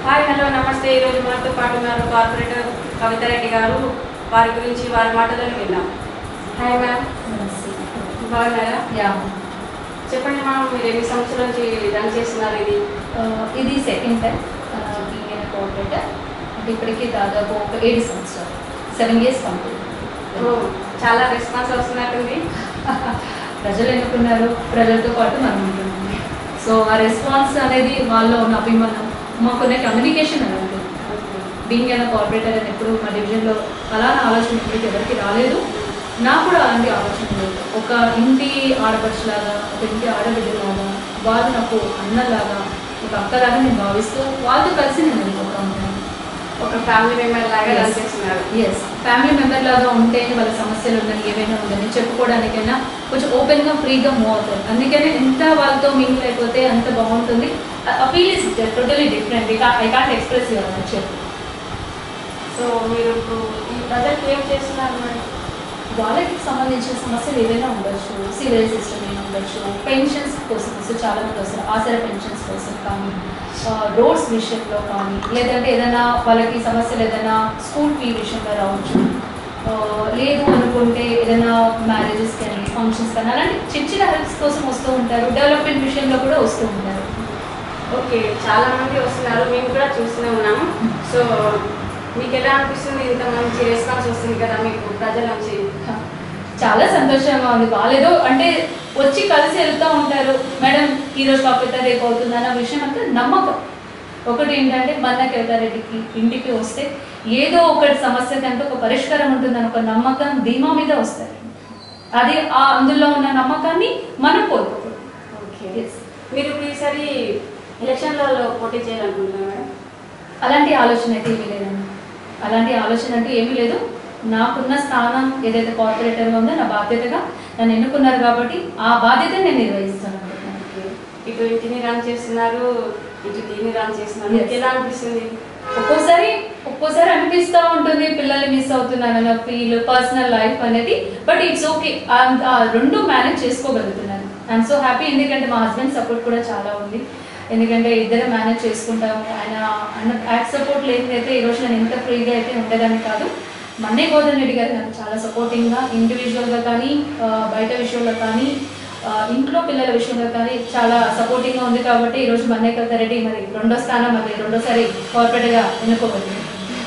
Hi hello నమస్తే ఈరోజు మనతో పాటు ఉన్నారు కార్పొరేటర్ కవితారెడ్డి గారు వారి గురించి వారి మాటలను విన్నాం హాయ్ మ్యామ్ బాగున్నారా యా చెప్పండి మ్యామ్ మీరు ఎన్ని సంవత్సరాల నుంచి రన్ చేస్తున్నారు ఇది ఇది సెకండ్ టైం బీఎన్ కోఆపరేటర్ అంటే ఇప్పటికి దాదాపు ఒక ఏడు సంవత్సరాలు సెవెన్ ఇయర్స్ కంప్లీట్ ఓ, చాలా రెస్పాన్స్ వస్తున్నట్టుంది ప్రజలు ఎన్నుకున్నారు ప్రజలతో పాటు మనం ఉంటున్నాం సో ఆ రెస్పాన్స్ అనేది వాళ్ళలో ఉన్న అభిమానం మాకున్న కమ్యూనికేషన్ అలాంటి బీయింగ్ అయిన కార్పొరేటర్ అని ఎప్పుడు మా డివిజన్లో అలానే ఆలోచన ఇప్పటికి ఎవరికి రాలేదు నాకు కూడా అలాంటి ఆలోచన లేదు ఒక ఇంటి ఆడపడుచులాగా ఒక ఇంటి ఆడబిడ్డలాగా వాళ్ళు నాకు అన్నలాగా ఒక అక్కలాగా నేను భావిస్తూ వాళ్ళతో కలిసి నేను వెళ్ళిపోతా ఉంటాను ఒక ఫ్యామిలీ మెంబర్ లాగా రన్ Yes. చేస్తున్నారు ఎస్ ఫ్యామిలీ మెంబర్ లాగా ఉంటే వాళ్ళ సమస్యలు ఉందని ఏవైనా ఉందని చెప్పుకోవడానికైనా కొంచెం ఓపెన్గా ఫ్రీగా మూవ్ అవుతారు అందుకనే ఎంత వాళ్ళతో మింగిల్ అయిపోతే అంత బాగుంటుంది ఆ feel is totally different I can't express your చెప్పు సో మీరు ఇప్పుడు ఈ ప్రజలకు ఏం చేస్తున్నారు మరి వాళ్ళకి సంబంధించిన సమస్యలు ఏదైనా ఉండొచ్చు సివిల్ సిస్టమ్ ఏమైనా ఉండొచ్చు పెన్షన్స్ కోసం వస్తే చాలా మంది వస్తారు ఆసరా పెన్షన్స్ కోసం కానీ రోడ్స్ విషయంలో కానీ లేదంటే ఏదైనా వాళ్ళకి సమస్యలు ఏదైనా స్కూల్ ఫీ విషయంలో రావచ్చు ఆ, లేదు అనుకుంటే ఏదైనా మ్యారేజెస్ కానీ ఫంక్షన్స్ కానీ అలాంటి చిన్న చిన్న హెల్ప్స్ కోసం వస్తూ ఉంటారు డెవలప్మెంట్ విషయంలో కూడా వస్తూ ఉంటారు ఓకే చాలా మంది వస్తున్నారు మేము కూడా చూస్తూనే ఉన్నాము సో మీకు ఎలా అనిపిస్తుంది ఇంత మంచి రెస్పాన్స్ వస్తుంది కదా మీకు ప్రజల నుంచి చాలా సంతోషంగా ఉంది బాగాలేదో అంటే వచ్చి కలిసి వెళ్తూ ఉంటారు మేడం ఈరోజు కాకపోతే రేపు అవుతుంది అన్న విషయం అంతా నమ్మకం ఒకటి ఏంటంటే మన కవితారెడ్డికి ఇంటికి వస్తే ఏదో ఒకటి సమస్య కంటే ఒక పరిష్కారం ఉంటుందని ఒక నమ్మకం ధీమా మీద వస్తారు అది ఆ అందులో ఉన్న నమ్మకాన్ని మనం కోల్పోకూడదు ఓకే Yes. మీరు ఇప్పుడు ఈసారి ఎలక్షన్లలో పోటీ చేయాలనుకుంటున్నారు మేడం అలాంటి ఆలోచన అయితే ఏమీ లేదండి అలాంటి ఆలోచన అంటే ఏమీ లేదు నాకున్న స్థానం ఏదైతే కార్పొరేటర్గా ఉందో నా బాధ్యతగా నన్ను ఎన్నుకున్నారు కాబట్టి ఆ బాధ్యత నేను నిర్వహిస్తాను అనుకుంటున్నాను. ఓకే ఇటు ఇంటిని రన్ చేస్తున్నారు ఇటు దీన్ని రన్ చేస్తున్నారు Yes. మీకు ఎలా అనిపిస్తుంది ఒక్కోసారి ఒక్కోసారి అనిపిస్తూ ఉంటుంది పిల్లల్ని మిస్ అవుతున్నాను అన్న ఫీల్ పర్సనల్ లైఫ్ అనేది బట్ ఇట్స్ ఓకే ఆ రెండు మేనేజ్ చేసుకోగలుగుతున్నాను ఐఎమ్ సో హ్యాపీ ఎందుకంటే మా హస్బెండ్ సపోర్ట్ కూడా చాలా ఉంది ఎందుకంటే ఇద్దరు మేనేజ్ చేసుకుంటాము ఆయన ఆయన యాక్ట్ సపోర్ట్ లేనిదైతే ఈరోజు నేను ఇంత ఫ్రీగా అయితే ఉండేదాన్ని కాదు మన్నే గోదన్ రెడ్డి గారు నాకు చాలా సపోర్టింగ్గా ఇండివిజువల్గా కానీ ఆ, బయట విషయంలో కానీ ఆ, ఇంట్లో పిల్లల విషయంలో కానీ చాలా సపోర్టింగ్గా ఉంది కాబట్టి ఈరోజు మన్నే రెడ్డి మరి రెండో స్థానం మరి రెండోసారి కార్పొరేట్గా ఎన్నుకోబడింది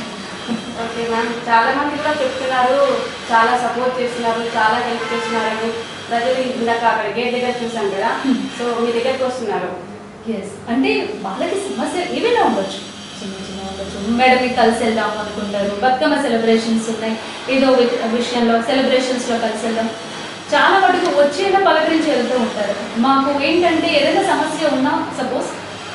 ఓకే మ్యామ్ చాలా మంది కూడా చెప్తున్నారు చాలా సపోర్ట్ చేస్తున్నారు చాలా హెల్ప్ చేస్తున్నారని ప్రజలు ఇందాక అక్కడ గేట్ దగ్గర చూసాం కదా సో మీ దగ్గరకు వస్తున్నారు ఎస్ అంటే వాళ్ళకి సమస్య ఏమైనా ఉండొచ్చు చిన్న చిన్న ఉండొచ్చు మేడం కలిసి వెళ్దాం అనుకుంటారు బతుకమ్మ సెలబ్రేషన్స్ ఉన్నాయి ఏదో వి- విషయంలో సెలబ్రేషన్స్లో కలిసి వెళ్దాం చాలా మటుకు వచ్చేలా పలకరించి వెళ్తూ ఉంటారు మాకు ఏంటంటే ఏదైనా సమస్య ఉన్నా సపోజ్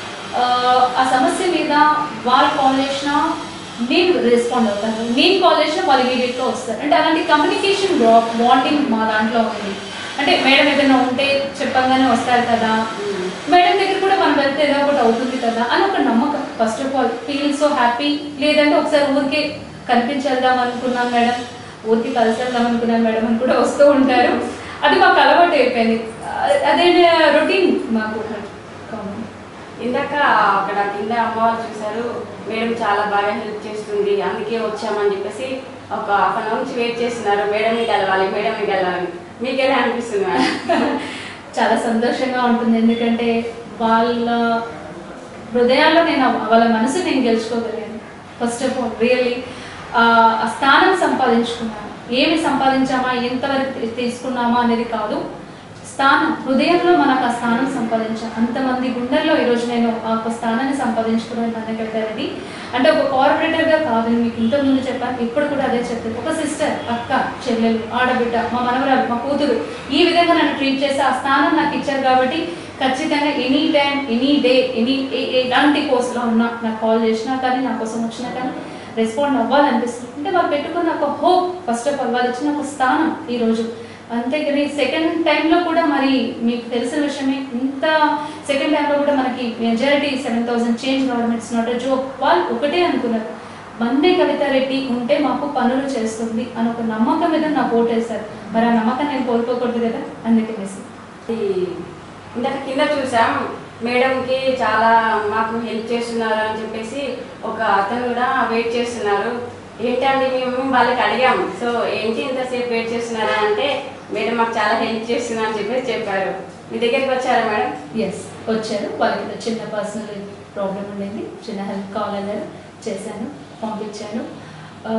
ఆ సమస్య మీద వాళ్ళు కాల్ చేసినా నేను రెస్పాండ్ అవుతాను నేను కాల్ చేసినా వాళ్ళు ఇమీడియట్గా వస్తారు అంటే అలాంటి కమ్యూనికేషన్ బాండింగ్ మా దాంట్లో ఉంది అంటే మేడం ఏదైనా ఉంటే చెప్పంగానే వస్తారు కదా మేడం దగ్గర కూడా మనం వెళ్తే ఏదో ఒకటి అవుతుంది కదా అని ఒక నమ్మకం first of all feel so happy లేదంటే ఒకసారి ఊరికే కనిపించేద్దాం అనుకున్నాం మేడం ఊరికి కలిసి వెళ్దాం అనుకున్నాను మేడం అని కూడా వస్తూ ఉంటారు అది మాకు అలవాటు అయిపోయింది అ- అదే రొటీన్ మాకు కామన్ ఇందాక అక్కడ కింద అమ్మవారు చూశారు మేడం చాలా బాగా హెల్ప్ చేస్తుంది అందుకే వచ్చామని చెప్పేసి ఒక హాఫ్ అన్ అవర్ నుంచి వెయిట్ చేస్తున్నారు మేడంని కలవాలి మేడంని కలవాలి మీకు ఎలా అనిపిస్తుంది మేడం చాలా సంతోషంగా ఉంటుంది ఎందుకంటే వాళ్ళ హృదయాల్లో నేను వాళ్ళ మనసు నేను గెలుచుకోగలిగాను ఫస్ట్ ఆఫ్ ఆల్ రియల్లీ ఆ స్థానం సంపాదించుకున్నాను ఏమి సంపాదించామా ఎంతవరకు తీ- తీసుకున్నామా అనేది కాదు స్థానం హృదయంలో మనకు ఆ స్థానం సంపాదించాం అంతమంది గుండెల్లో ఈరోజు నేను ఆ ఒక స్థానాన్ని సంపాదించుకున్నాను నాన్నకెళ్ళారని అంటే ఒక కార్పొరేటర్గా కాదు నేను మీకు ఇంతకుముందు చెప్పాను ఇప్పుడు కూడా అదే చెప్తాను ఒక సిస్టర్ అక్క చెల్లెలు ఆడబిడ్డ మా మనవరాలు మా కూతురు ఈ విధంగా నన్ను ట్రీట్ చేసి ఆ స్థానం నాకు ఇచ్చారు కాబట్టి ఖచ్చితంగా any time any day any ఎలాంటి కోర్సులో ఉన్నా నాకు కాల్ చేసినా కానీ నా కోసం వచ్చినా కానీ రెస్పాండ్ అవ్వాలనిపిస్తుంది అంటే వాళ్ళు పెట్టుకున్న ఒక హోప్ ఫస్ట్ ఆఫ్ ఆల్ వాళ్ళు ఇచ్చిన ఒక స్థానం ఈరోజు అంతేకాని సెకండ్ టైంలో కూడా మరి మీకు తెలిసిన విషయమే ఇంత సెకండ్ టైంలో కూడా మనకి majority seven thousand change governments not joke వాళ్ళు ఒకటే అనుకున్నారు మండే కవితారెడ్డి ఉంటే మాకు పనులు చేస్తుంది అని ఒక నమ్మకం మీద నాకు ఓటేశారు మరి ఆ నమ్మకం నేను కోల్పోకూడదు కదా అందుకనేసి ఈ ఇందాక కింద చూసాం మేడంకి చాలా మాకు హెల్ప్ చేస్తున్నారు అని చెప్పేసి ఒక అతను కూడా వెయిట్ చేస్తున్నారు ఏంటండి మేము వాళ్ళకి అడిగాము సో ఏంటి ఇంతసేపు వెయిట్ చేస్తున్నారా అంటే మేడం మాకు చాలా హెల్ప్ చేస్తున్నా అని చెప్పేసి చెప్పారు మీ దగ్గరికి వచ్చారా మేడం ఎస్ వచ్చారు వాళ్ళకి ఏదో చిన్న పర్సనల్ ప్రాబ్లం ఉండేది చిన్న హెల్ప్ కావాలన్నారు చేశాను పంపించాను ఆ,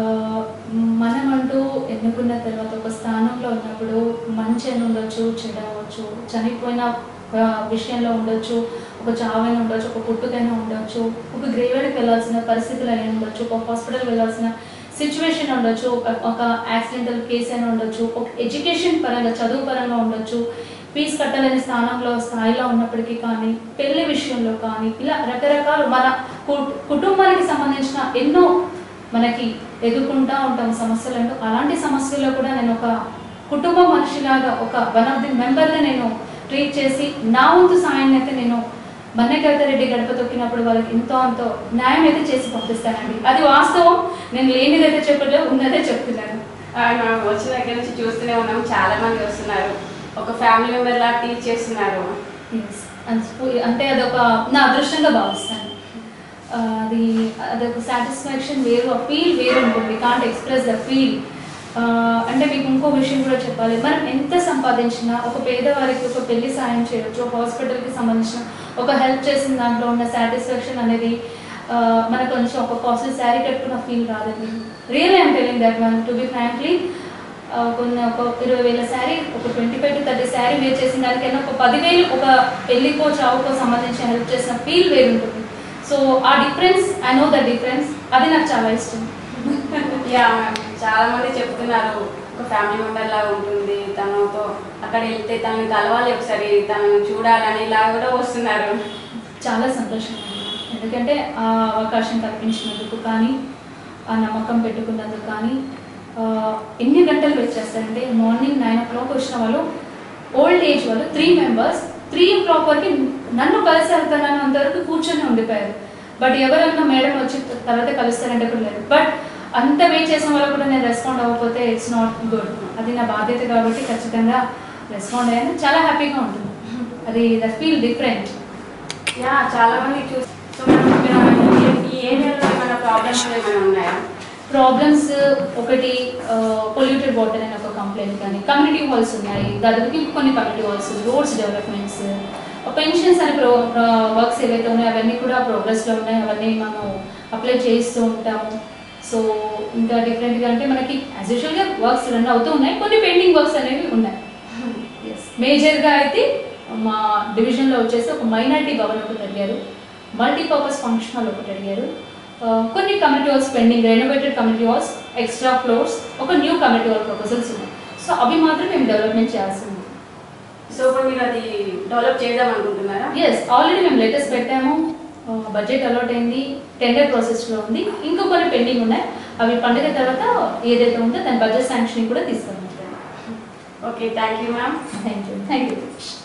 మనం అంటూ ఎన్నుకున్న తర్వాత ఒక స్థానంలో ఉన్నప్పుడు మంచి అని ఉండొచ్చు చెడు అవ్వచ్చు చనిపోయిన ఆ, విషయంలో ఉండొచ్చు ఒక చావైనా ఉండొచ్చు ఒక పుట్టుకైనా ఉండొచ్చు ఒక గ్రేవెడ్కి వెళ్ళాల్సిన పరిస్థితులు అయినా ఉండొచ్చు ఒక హాస్పిటల్ వెళ్ళాల్సిన సిచ్యువేషన్ ఉండొచ్చు ఒక- ఒక యాక్సిడెంటల్ కేసు అయినా ఉండొచ్చు ఒక ఎడ్యుకేషన్ పరంగా చదువు పరంగా ఉండొచ్చు ఫీజు కట్టలేని స్థానంలో స్థాయిలో ఉన్నప్పటికీ కానీ పెళ్లి విషయంలో కానీ ఇలా రకరకాల మన కు- కుటుంబానికి సంబంధించిన ఎన్నో మనకి ఎదుర్కొంటా ఉంటాం సమస్యలు అంటూ అలాంటి సమస్యల్లో కూడా నేను ఒక కుటుంబ మనిషిలాగా ఒక వన్ ఆఫ్ ది మెంబర్గా నేను ట్రీట్ చేసి నా వంతు సాయాన్ని అయితే నేను మన్నెకైతే రెడ్డి గడప తొక్కినప్పుడు వాళ్ళకి ఎంతో అంతో న్యాయం అయితే చేసి పంపిస్తానండి అది వాస్తవం నేను లేనిదైతే చెప్పట్లేదు ఉన్నదే చెప్తున్నాను ఆ, మనం వచ్చిన దగ్గర నుంచి చూస్తూనే ఉన్నాం చాలా మంది వస్తున్నారు ఒక ఫ్యామిలీ మెంబర్ లా టీచ్ చేస్తున్నారు Yes. And spo- అంటే అదొక నా అదృష్టంగా భావిస్తాను ఆ, అది అదొక సాటిస్ఫాక్షన్ వేరు ఆ ఫీల్ వేరు ఉంటుంది కాంట్ ఎక్స్ప్రెస్ ద ఫీల్ అంటే మీకు ఇంకో విషయం కూడా చెప్పాలి మనం ఎంత సంపాదించినా ఒక పేదవారికి ఒక పెళ్లి సాయం చేయొచ్చు ఒక హాస్పిటల్కి సంబంధించిన ఒక హెల్ప్ చేసిన దాంట్లో ఉన్న సాటిస్ఫాక్షన్ అనేది ఆ, మనకు కొంచెం ఒక కాస్ట్లీ శారీ కట్టుకున్న ఫీల్ రాదండి real I'm telling that one to be frankly ఆ, కొన్ని ఒక ఇరవై వేల శారీ ఒక twenty five to thirty sari wear చేసిన దానికైనా ఒక పదివేలు ఒక పెళ్లికో చావుకో సంబంధించి హెల్ప్ చేసిన ఫీల్ వేరు ఉంటుంది సో ఆ difference I know the difference అది నాకు చాలా ఇష్టం యా మ్యామ్ చాలా మంది చెప్తున్నారు ఒక ఫ్యామిలీ మెంబర్ లాగా ఉంటుంది తనతో అక్కడ వెళ్తే తనని కలవాలి ఒకసారి తనను చూడాలని ఇలా కూడా వస్తున్నారు చాలా సంతోషం ఎందుకంటే ఆ అవకాశం కల్పించినందుకు కానీ ఆ నమ్మకం పెట్టుకున్నందుకు కానీ ఆ, ఎన్ని గంటలు వెయిట్ చేస్తారంటే మార్నింగ్ నైన్ ఓ క్లాక్ వచ్చిన వాళ్ళు ఓల్డ్ ఏజ్ వాళ్ళు three members three o'clock వరకు నన్ను కలిసి వెళ్తానని అంతవరకు కూర్చొని ఉండిపోయారు బట్ ఎవరన్నా మేడం వచ్చి తర్వాత కలుస్తారంటే కూడా లేదు బట్ అంత వెయిట్ చేసిన వాళ్ళు కూడా నేను రెస్పాండ్ అవ్వకపోతే ఇట్స్ నాట్ గుడ్ అది నా బాధ్యత కాబట్టి ఖచ్చితంగా రెస్పాండ్ అయ్యాను చాలా హ్యాపీగా ఉంటుంది అది ద ఫీల్ డిఫరెంట్ యా చాలా మంది చూసి సో మనం ఇక్కడ ఈ- ఈ ఏరియాలో ఏమైనా ప్రాబ్లమ్స్ ఏమైనా ఉన్నాయా ప్రాబ్లమ్స్ ఒకటి పొల్యూటెడ్ వాటర్ అనే ఒక కంప్లైంట్ కానీ కమ్యూనిటీ హాల్స్ ఉన్నాయి దాదాపు కొన్ని community halls roads developments pensions అనే ప్రో వర్క్స్ ఏవైతే ఉన్నాయో అవన్నీ కూడా ప్రోగ్రెస్లో ఉన్నాయి అవన్నీ మనం అప్లై చేస్తూ ఉంటాము సో ఇంకా డిఫరెంట్గా అంటే మనకి యాజ్ యూజువల్గా వర్క్స్ రన్ అవుతూ ఉన్నాయి కొన్ని పెండింగ్ వర్క్స్ అనేవి ఉన్నాయి ఎస్ మేజర్గా అయితే మా డివిజన్లో వచ్చేసి ఒక మైనారిటీ భవన్ ఒకటి అడిగారు మల్టీపర్పస్ ఫంక్షన్ హాల్ ఒకటి అడిగారు ఆ, కొన్ని community halls pending renovated community halls extra floors ఒక న్యూ కమ్యూనిటీ హాల్ ప్రపోజల్స్ ఉన్నాయి సో అవి మాత్రం మేము డెవలప్మెంట్ చేయాల్సి ఉంది సో ఇప్పుడు మీరు అది డెవలప్ చేద్దాం అనుకుంటున్నారా ఎస్ ఆల్రెడీ మేము లేటెస్ట్ పెట్టాము బడ్జెట్ అలాట్ అయింది టెండర్ ప్రాసెస్లో ఉంది ఇంకా కొన్ని పెండింగ్ ఉన్నాయి అవి పండుగ తర్వాత ఏదైతే ఉందో దాని బడ్జెట్ శాంక్షన్ కూడా తీసుకెళ్తాం okay thank you ma'am thank you thank you